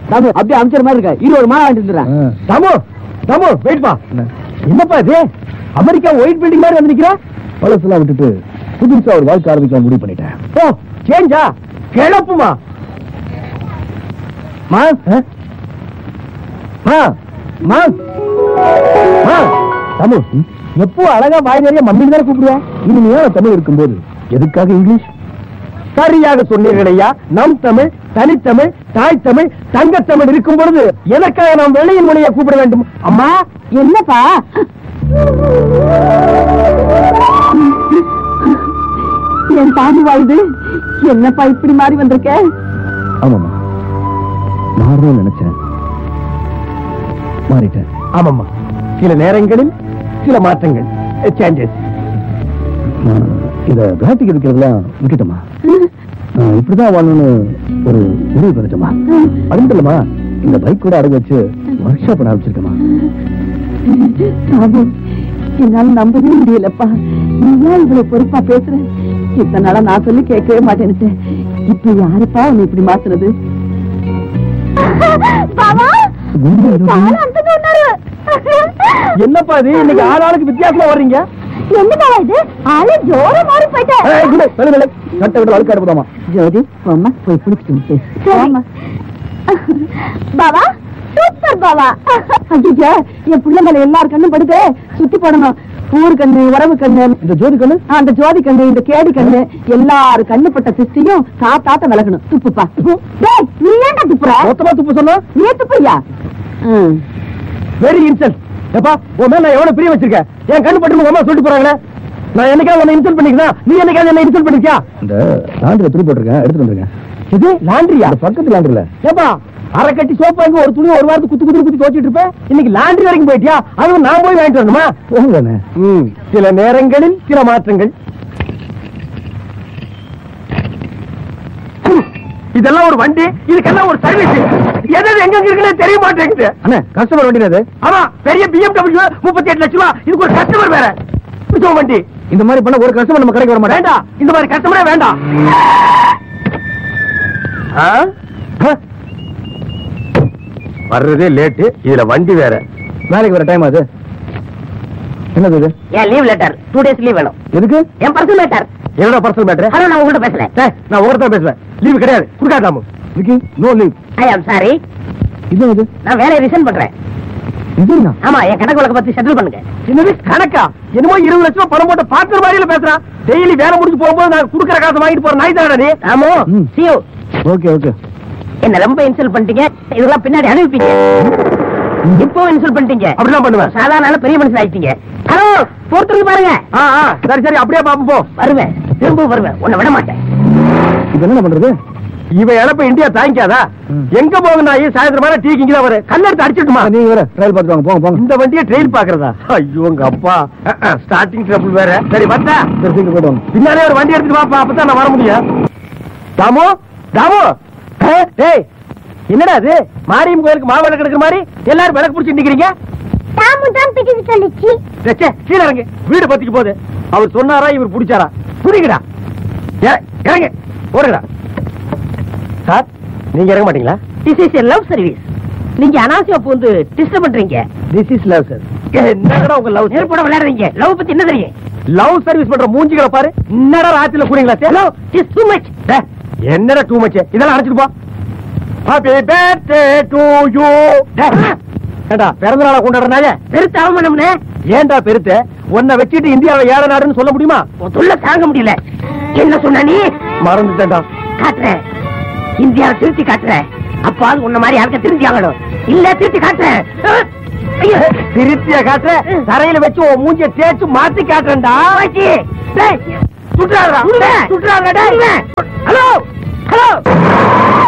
தாமு அப்படியே அமைச்சர் மாதிரி இருக்க இருபது மாலை வாங்கிட்டு வந்துடுறேன் தாமு தாமு வெயிட் பா என்னப்பா இது அமெரிக்கா ஒயிட் பில்டிங் மாதிரி வந்து நிக்கிற பழசெல்லாம் விட்டுட்டு புதுசா ஒரு வாழ்க்கை ஆரம்பிக்கலாம் முடிவு பண்ணிட்டேன் ஓ சேஞ்சா கிளப்புமா மா மா மா மா தமிழ் எப்போ அழகா வாய் நிறைய மம்மி தானே கூப்பிடுவா இனிமையான தமிழ் இருக்கும்போது எதுக்காக இங்கிலீஷ் சரியாக சொன்னீர்களையா நம் தமிழ் தனித்தமிழ் தாய் தமிழ் தங்கத்தமிழ் இருக்கும் பொழுது எனக்காக நாம் வெளியின் மொழியை கூப்பிட வேண்டும் அம்மா என்னப்பா என் தாண்டி வாழ்து என்னப்பா இப்படி மாறி வந்திருக்க ஆமாம்மா மாறணும்னு நினைச்சேன் மாறிட்டேன் ஆமாம்மா சில நேரங்களில் சில மாற்றங்கள் சேஞ்சஸ் இத பிளாட்டிக் இருக்கிறதுலாம் விட்டுட்டோமா நான் இப்படிதான் வாழணும்னு ஒரு முடிவு பண்ணிட்டோமா அது மட்டும் இல்லம்மா இந்த பைக் கூட அடகு வச்சு ஒர்க் ஷாப் ஆரம்பிச்சிருக்கமா சாமி என்னால நம்பவே முடியலப்பா நீ ஏன் இவ்வளவு பொறுப்பா பேசுற இத்தனை நாளா நான் சொல்லி கேட்கவே மாட்டேன்னுட்டேன் இப்ப யாருப்பா உன்னை இப்படி மாத்துறது என்னப்பா இது இன்னைக்கு ஆளாளுக்கு வித்தியாசமா வர்றீங்க என்னப்பா இது ஆளு ஜோர மாறி போயிட்டேன் ஏய், குடு, வெளு, வெளு. சட்டை விட்டு அழுக்காடு போதாமா ஜோதி அம்மா போய் பிடிச்சிட்டு சரி. பாவா சூப்பர் பாவா ஐயா என் பிள்ளை மேல எல்லார் கண்ணும் படுது சுத்தி போடணும் ஊர் கண்ணு உறவு கண்ணு இந்த ஜோதி கண்ணு ஆ, அந்த ஜோதி கண்ணு இந்த கேடி கண்ணு எல்லாரு கண்ணு பட்ட சிஸ்டியும் காத்தாத்த விலகணும் துப்புப்பா டேய், நீ ஏன்டா துப்புற மொத்தமா துப்பு சொன்னா நீ துப்புறியா ம். வெரி இன்சல்ட் ஏப்பா உன் மேல நான் எவ்வளவு பிரிய வச்சிருக்கேன் என் கண்ணு பட்டு உங்க அம்மா சொல்லிட்டு போறாங்களே நான் என்னைக்காவது உன்னை இன்சல்ட் பண்ணிக்கிறேன் நீ என்னைக்காவது என்ன இன்சல்ட் பண்ணிருக்கியா இந்த லாண்டரில துணி போட்டிருக்கேன் எடுத்துட்டு வந்துருங்க இது லாண்டரியா பக்கத்து லாண்டரில ஏப்பா அரை கட்டி சோப்பு வாங்கி ஒரு துணி ஒரு வாரத்துக்கு குத்து குத்து குத்தி துவச்சிட்டு இருப்பேன் இன்னைக்கு லாண்டரி வரைக்கும் போயிட்டியா அதுவும் நான் போய் வாங்கிட்டு வரணுமா போங்க சில நேரங்களில் சில மாற்றங்கள் இதெல்லாம் ஒரு வண்டி இதுக்கெல்லாம் ஒரு சர்வீஸ் எது எங்க இருக்குன்னு தெரிய மாட்டேங்குது அண்ணா கஸ்டமர் வண்டி அது ஆமா பெரிய பிஎம்டபிள்யூ முப்பத்தி எட்டு லட்சம் ரூபா இதுக்கு ஒரு கஸ்டமர் வேற பிடிச்ச வண்டி இந்த மாதிரி பண்ண ஒரு கஸ்டமர் நம்ம கடைக்கு வர மாட்டேன் வேண்டாம் இந்த மாதிரி கஸ்டமரே வேண்டாம் ஆ? ஆ? வர்றதே லேட்டு இதுல வண்டி வேற வேலைக்கு வர டைம் அது என்னது இது ஏன் leave letter two days leave வேணும் எதுக்கு என் பர்சனல் மேட்டர் என்னோட பர்சனல் மேட்டர் ஹலோ நான் உங்கள்கிட்ட பேசுறேன் ஏய், நான் ஒருத்தர் பேசுவேன் லீவு கிடையாது குடுக்காதாமு Vicky no leave I am sorry இது இது நான் வேலையை ரிசைன் பண்றேன் இதுனா ஆமா என் கணக்கு வழக்க பத்தி செட்டில் பண்ணுங்க என்னது கணக்கா என்னமோ இருபது லட்சம் ரூபாய் பணம் போட்ட பார்ட்னர் மாதிரில பேசுறான் டெய்லி வேலை முடிஞ்சு போகும்போது நான் குடுக்கற காசு வாங்கிட்டு போற நாய் தானே நீ ஆமோ ம். சியோ ஓகே ஓகே என்ன ரொம்ப இன்சல்ட் பண்ணிட்டீங்க இதெல்லாம் பின்னாடி அனுப்பிப்பீங்க இப்போ இன்சல்ட் பண்ணிட்டீங்க அப்படிதான் பண்ணுவேன் சாதாரண ஆளு பெரிய மனுஷன் ஆயிட்டீங்க ஹலோ பொறுத்துருக்கு பாருங்க ஆ ஆ சரி சரி அப்படியே பாப்போம் போ வருவேன் திரும்ப வருவேன் உன்னை விட மாட்டேன் இது என்ன பண்றது இவன் இழப்ப இந்தியா தாங்கிக்காதா எங்க போக நாய் சாயந்தரம் மேல டீ கிங்க தான் வர கல்லெடுத்து அடிச்சிட்டுமா நீங்க வேற ட்ரையல் பார்த்து வாங்க போங்க போங்க இந்த வண்டியை ட்ரெயில் பாக்குறதா ஐயோ உங்க அப்பா ஸ்டார்டிங் ட்ரபிள் வேற சரி வந்தா சரி சீக்கிரம் போயிட்டு வாங்க பின்னாலே ஒரு வண்டி எடுத்துட்டு வாப்பா அப்பதான் நான் வர முடியும் தாமு தாமு ஏ, டேய் என்னடா அது மாரியம் கோயிலுக்கு மாவிளக்கு கிடக்குற மாதிரி எல்லாரும் விளக்கு பிடிச்சி நிக்கிறீங்க தாமு தான் பிடிச்சு சொல்லிச்சு ச்சே, ச்சே, கீழே இறங்கு வீடு பத்திக்கு போகுது அவர் சொன்னாரா இவர் பிடிச்சாரா புடிங்கடா இற- இறங்கு ஓடுங்கடா சார் நீங்க இறங்க மாட்டீங்களா திஸ் இஸ் லவ் சர்வீஸ் நீங்க அனாவசியா பூந்து டிஸ்டர்ப் பண்றீங்க திஸ் இஸ் லவ் சார் என்னடா உங்க லவ் நெருப்போட விளையாடுறீங்க லவ் பத்தி என்ன தெரியும் லவ் சர்வீஸ் பண்ற மூஞ்சிகளை பாரு என்னடா ராத்திரில கூறீங்களா ஹலோ இஸ் டூ மச் என்னடா டூ மச் இதெல்லாம் அடைச்சிட்டு போ ஹாப்பி பர்த்டே டு யூ ஏண்டா பிறந்த நாளை கொண்டாடுறாங்க பெருத்த அவமானம்னு ஏன்டா பெருத்த உன்னை வச்சுட்டு இந்தியாவை ஏழை நாடுன்னு சொல்ல முடியுமா உன் தொல்லை தாங்க முடியல என்ன சொன்ன நீ மறந்துட்டேன்டா காட்டுறேன் இந்தியாவை திருத்தி காட்டுறேன் அப்பாவது உன்ன மாதிரி யாருக்க திருத்தி ஆகணும் இல்ல திருத்தி காட்டுறேன் அஹ், ஐயோ. திருத்திய காட்டுற தரையில வச்சு உன் மூஞ்சிய தேய்ச்சு மாத்தி காட்டுறேன்டா ஆச்சி. டேய், சுற்றாடுறா விடுவேன். சுற்றாடுறா விடுவேன். Hello hello